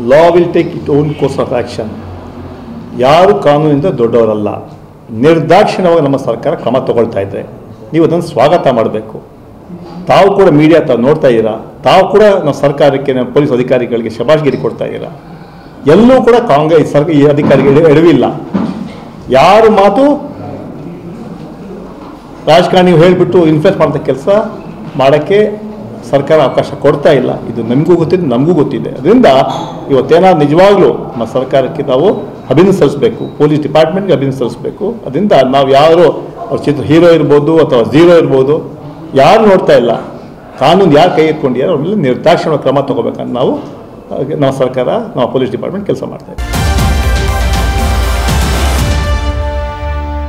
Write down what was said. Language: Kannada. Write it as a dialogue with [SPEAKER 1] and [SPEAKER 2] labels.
[SPEAKER 1] law will take it own course of action ಯಾರು ಕಾನೂನಿಂದ ದೊಡ್ಡವರಲ್ಲ ನಿರ್ದಾಕ್ಷಿಣ್ಯವಾಗಿ ನಮ್ಮ ಸರ್ಕಾರ ಕ್ರಮ ತಗೊಳ್ತಾ ಇದೆ ನೀವು ಅದನ್ನು ಸ್ವಾಗತ ಮಾಡಬೇಕು ತಾವು ಕೂಡ ಮೀಡಿಯಾ ತಾವು ನೋಡ್ತಾ ಇದ್ದೀರಾ ತಾವು ಕೂಡ ನಮ್ಮ ಸರ್ಕಾರಕ್ಕೆ ನಮ್ಮ ಪೊಲೀಸ್ ಅಧಿಕಾರಿಗಳಿಗೆ ಶಬಾಷ್ಗಿರಿ ಕೊಡ್ತಾ ಇದ್ದೀರಾ ಎಲ್ಲೂ ಕೂಡ ಕಾಂಗ್ರೆಸ್ ಸರ್ಕಾರ ಈ ಅಧಿಕಾರಿಗಳು ಎಡವಿಲ್ಲ ಯಾರು ಮಾತು ರಾಜಕಾರಣಿ ನೀವು ಹೇಳಿಬಿಟ್ಟು ಇನ್ಫ್ಲೂಯೆನ್ಸ್ ಮಾಡೋಂಥ ಕೆಲಸ ಮಾಡೋಕ್ಕೆ ಸರ್ಕಾರ ಅವಕಾಶ ಕೊಡ್ತಾ ಇಲ್ಲ ಇದು ನಮಗೂ ಗೊತ್ತಿದೆ ನಮಗೂ ಗೊತ್ತಿದೆ ಅದರಿಂದ ಇವತ್ತೇನಾದ್ರು ನಿಜವಾಗ್ಲೂ ನಮ್ಮ ಸರ್ಕಾರಕ್ಕೆ ನಾವು ಅಭಿನಂದನೆ ಸಲ್ಲಿಸಬೇಕು ಪೊಲೀಸ್ ಡಿಪಾರ್ಟ್ಮೆಂಟ್ಗೆ ಅಭಿನಂದನೆ ಸಲ್ಲಿಸಬೇಕು ಅದರಿಂದ ನಾವು ಯಾರು ಅವ್ರ ಚಿತ್ರ ಹೀರೋ ಇರ್ಬೋದು ಅಥವಾ ಝೀರೋ ಇರ್ಬೋದು ಯಾರು ನೋಡ್ತಾ ಇಲ್ಲ ಕಾನೂನು ಯಾರು ಕೈ ಎತ್ಕೊಂಡಿದ್ದಾರೆ ಅವ್ರ ಮೇಲೆ ನಿರ್ದಾಕ್ಷಿಣ್ಯ ಕ್ರಮ ತಗೋಬೇಕಂತ ನಾವು ನಾವು ಸರ್ಕಾರ ನಾವು ಪೊಲೀಸ್ ಡಿಪಾರ್ಟ್ಮೆಂಟ್ ಕೆಲಸ ಮಾಡ್ತಾ ಇದ್ದೀವಿ